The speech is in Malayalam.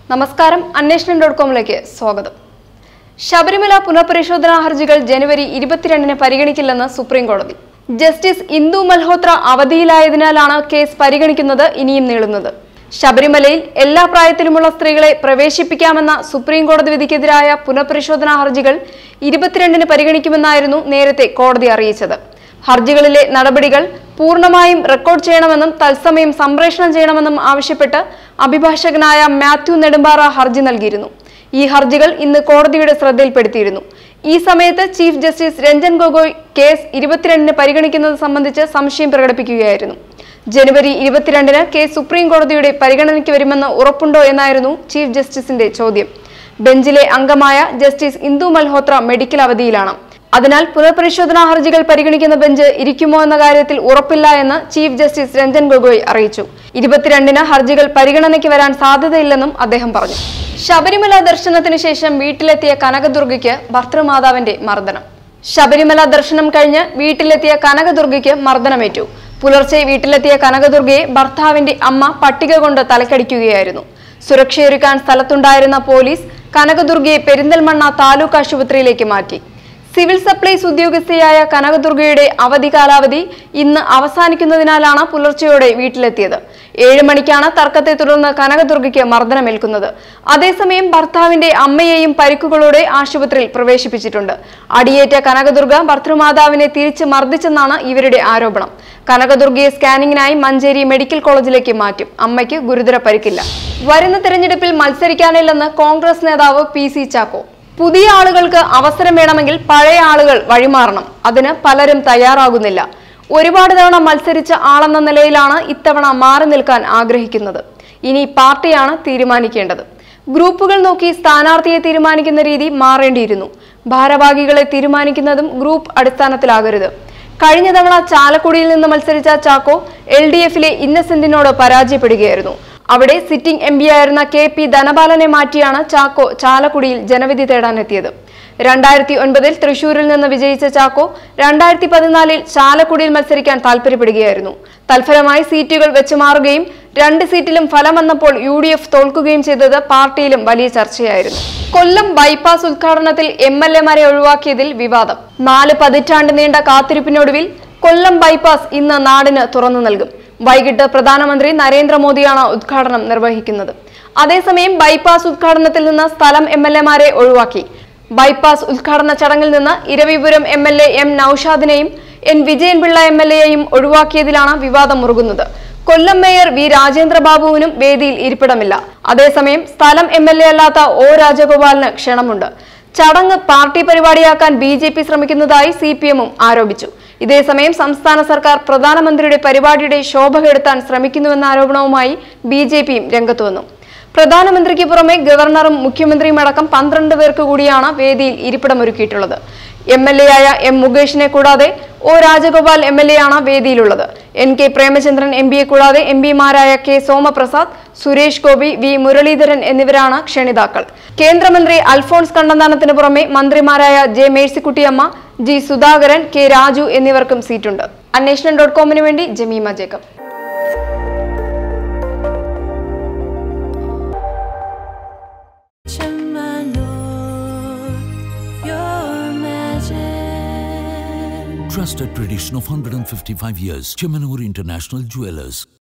നമസ്കാരം അന്വേഷണം ഡോട്ട് കോമിലേക്ക് സ്വാഗതം ശബരിമല പുനഃപരിശോധനാ ഹർജികൾ ജനുവരി ഇരുപത്തിരണ്ടിന് പരിഗണിക്കില്ലെന്ന് സുപ്രീം കോടതി ജസ്റ്റിസ് ഇന്ദു മൽഹോത്ര അവധിയിലായതിനാലാണ് കേസ് പരിഗണിക്കുന്നത് ഇനിയും നീളുന്നത് ശബരിമലയിൽ എല്ലാ പ്രായത്തിലുമുള്ള സ്ത്രീകളെ പ്രവേശിപ്പിക്കാമെന്ന സുപ്രീം കോടതി വിധിക്കെതിരായ പുനഃപരിശോധനാ ഹർജികൾ ഇരുപത്തിരണ്ടിന് പരിഗണിക്കുമെന്നായിരുന്നു നേരത്തെ കോടതി അറിയിച്ചത് ഹർജികളിലെ നടപടികൾ പൂർണ്ണമായും റെക്കോർഡ് ചെയ്യണമെന്നും തത്സമയം സംപ്രേഷണം ചെയ്യണമെന്നും ആവശ്യപ്പെട്ട് അഭിഭാഷകനായ മാത്യു നെടുമ്പാറ ഹർജി നൽകിയിരുന്നു ഈ ഹർജികൾ ഇന്ന് കോടതിയുടെ ശ്രദ്ധയിൽപ്പെടുത്തിയിരുന്നു ഈ സമയത്ത് chief justice Ranjan Gogoi case ഇരുപത്തിരണ്ടിന് പരിഗണിക്കുന്നത് സംബന്ധിച്ച് സംശയം പ്രകടിപ്പിക്കുകയായിരുന്നു ജനുവരി ഇരുപത്തിരണ്ടിന് കേസ് സുപ്രീം കോടതിയുടെ പരിഗണനയ്ക്ക് വരുമെന്ന് ഉറപ്പുണ്ടോ എന്നായിരുന്നു ചീഫ് ജസ്റ്റിസിന്റെ ചോദ്യം ബെഞ്ചിലെ അംഗമായ ജസ്റ്റിസ് ഇന്ദു മൽഹോത്ര മെഡിക്കൽ അവധിയിലാണ് അതിനാൽ പുനഃപരിശോധനാ ഹർജികൾ പരിഗണിക്കുന്ന ബെഞ്ച് ഇരിക്കുമോ എന്ന കാര്യത്തിൽ ഉറപ്പില്ല എന്ന് ചീഫ് ജസ്റ്റിസ് രഞ്ജൻ ഗൊഗോയ് അറിയിച്ചു ഇരുപത്തിരണ്ടിന് ഹർജികൾ പരിഗണനയ്ക്ക് വരാൻ സാധ്യതയില്ലെന്നും അദ്ദേഹം പറഞ്ഞു ശബരിമല ദർശനത്തിന് ശേഷം വീട്ടിലെത്തിയ കനകദുർഗയ്ക്ക് ഭർത്തൃമാതാവിന്റെ മർദ്ദനം ശബരിമല ദർശനം കഴിഞ്ഞ് വീട്ടിലെത്തിയ കനകദുർഗയ്ക്ക് മർദ്ദനമേറ്റു പുലർച്ചെ വീട്ടിലെത്തിയ കനകദുർഗയെ ഭർത്താവിന്റെ അമ്മ പട്ടിക കൊണ്ട് തലക്കടിക്കുകയായിരുന്നു സുരക്ഷയൊരുക്കാൻ സ്ഥലത്തുണ്ടായിരുന്ന പോലീസ് കനകദുർഗയെ പെരിന്തൽമണ്ണ താലൂക്ക് ആശുപത്രിയിലേക്ക് മാറ്റി സിവിൽ സപ്ലൈസ് ഉദ്യോഗസ്ഥയായ കനകദുർഗയുടെ അവധി കാലാവധി ഇന്ന് അവസാനിക്കുന്നതിനാലാണ് പുലർച്ചെയോടെ വീട്ടിലെത്തിയത് ഏഴ് മണിക്കാണ് തർക്കത്തെ തുടർന്ന് കനകദുർഗയ്ക്ക് മർദ്ദനമേൽക്കുന്നത് അതേസമയം ഭർത്താവിന്റെ അമ്മയെയും പരിക്കുകളോടെ ആശുപത്രിയിൽ പ്രവേശിപ്പിച്ചിട്ടുണ്ട് അടിയേറ്റ കനകദുർഗ ഭർത്തൃമാതാവിനെ തിരിച്ച് മർദ്ദിച്ചെന്നാണ് ഇവരുടെ ആരോപണം കനകദുർഗയെ സ്കാനിങ്ങിനായി മഞ്ചേരി മെഡിക്കൽ കോളേജിലേക്ക് മാറ്റും അമ്മയ്ക്ക് ഗുരുതര പരിക്കില്ല വരുന്ന തെരഞ്ഞെടുപ്പിൽ മത്സരിക്കാനില്ലെന്ന് കോൺഗ്രസ് നേതാവ് പി സി ചാക്കോ പുതിയ ആളുകൾക്ക് അവസരം വേണമെങ്കിൽ പഴയ ആളുകൾ വഴിമാറണം അതിന് പലരും തയ്യാറാകുന്നില്ല ഒരുപാട് തവണ മത്സരിച്ച ആളെന്ന നിലയിലാണ് ഇത്തവണ മാറി നിൽക്കാൻ ആഗ്രഹിക്കുന്നത് ഇനി പാർട്ടിയാണ് തീരുമാനിക്കേണ്ടത് ഗ്രൂപ്പുകൾ നോക്കി സ്ഥാനാർത്ഥിയെ തീരുമാനിക്കുന്ന രീതി മാറേണ്ടിയിരുന്നു ഭാരവാഹികളെ തീരുമാനിക്കുന്നതും ഗ്രൂപ്പ് അടിസ്ഥാനത്തിലാകരുത് കഴിഞ്ഞ തവണ ചാലക്കുടിയിൽ നിന്ന് മത്സരിച്ച ചാക്കോ എൽ ഡി എഫിലെ ഇന്നസെന്റിനോട് പരാജയപ്പെടുകയായിരുന്നു അവിടെ സിറ്റിംഗ് എം ആയിരുന്ന കെ പി ധനപാലനെ മാറ്റിയാണ് ചാക്കോ ചാലക്കുടിയിൽ ജനവിധി തേടാനെത്തിയത് രണ്ടായിരത്തി ഒൻപതിൽ തൃശൂരിൽ നിന്ന് വിജയിച്ച ചാക്കോ രണ്ടായിരത്തി പതിനാലിൽ ചാലക്കുടിയിൽ മത്സരിക്കാൻ താൽപര്യപ്പെടുകയായിരുന്നു തൽഫലമായി സീറ്റുകൾ വെച്ച് മാറുകയും രണ്ട് സീറ്റിലും ഫലം വന്നപ്പോൾ യു ഡി എഫ് തോൽക്കുകയും ചെയ്തത് പാർട്ടിയിലും വലിയ ചർച്ചയായിരുന്നു കൊല്ലം ബൈപ്പാസ് ഉദ്ഘാടനത്തിൽ എം എൽ എമാരെ ഒഴിവാക്കിയതിൽ വിവാദം നാല് പതിറ്റാണ്ട് നീണ്ട കാത്തിരിപ്പിനൊടുവിൽ കൊല്ലം ബൈപ്പാസ് ഇന്ന് നാടിന് തുറന്നു നൽകും വൈകിട്ട് പ്രധാനമന്ത്രി നരേന്ദ്രമോദിയാണ് ഉദ്ഘാടനം നിർവഹിക്കുന്നത് അതേസമയം ബൈപ്പാസ് ഉദ്ഘാടനത്തിൽ നിന്ന് സ്ഥലം എം എൽ എമാരെ ഒഴിവാക്കി ബൈപ്പാസ് ഉദ്ഘാടന ചടങ്ങിൽ നിന്ന് Eravipuram M L A M നൌഷാദിനെയും എൻ വിജയൻപിള്ള എം എൽ എയെയും ഒഴിവാക്കിയതിലാണ് വിവാദം മുറുകുന്നത് കൊല്ലം മേയർ വി രാജേന്ദ്രബാബുവിനും വേദിയിൽ ഇരിപ്പിടമില്ല അതേസമയം സ്ഥലം എം എൽ എ അല്ലാത്ത ഒ രാജഗോപാലിന് ക്ഷണമുണ്ട് ചടങ്ങ് പാർട്ടി പരിപാടിയാക്കാൻ ബി ജെ പി ശ്രമിക്കുന്നതായി സി പി എമ്മും ആരോപിച്ചു ഇതേസമയം സംസ്ഥാന സർക്കാർ പ്രധാനമന്ത്രിയുടെ പരിപാടിയുടെ ശോഭ കെടുത്താൻ ശ്രമിക്കുന്നുവെന്ന ആരോപണവുമായി ബി ജെ പിയും രംഗത്തുവന്നു പ്രധാനമന്ത്രിക്ക് പുറമെ ഗവർണറും മുഖ്യമന്ത്രിയും അടക്കം പന്ത്രണ്ട് പേർക്ക് കൂടിയാണ് വേദിയിൽ ഇരിപ്പിടമൊരുക്കിയിട്ടുള്ളത് എം എൽ എ ആയ എം മുകേഷിനെ കൂടാതെ O Rajagopal M L A ആണ് വേദിയിലുള്ളത് എൻ കെ പ്രേമചന്ദ്രൻ എം പിയെ കൂടാതെ എം പിമാരായ കെ സോമപ്രസാദ് സുരേഷ് ഗോപി വി മുരളീധരൻ എന്നിവരാണ് ക്ഷണിതാക്കൾ കേന്ദ്രമന്ത്രി അൽഫോൺസ് കണ്ണന്താനത്തിന് പുറമെ മന്ത്രിമാരായ J Mercykuttyamma G Sudhakaran K Raju എന്നിവർക്കും സീറ്റുണ്ട് അന്വേഷണം ഡോട്ട് കോമിന് വേണ്ടി Jemima Jacob Your magic. Trusted tradition of 155 years. Chemanur International Jewelers.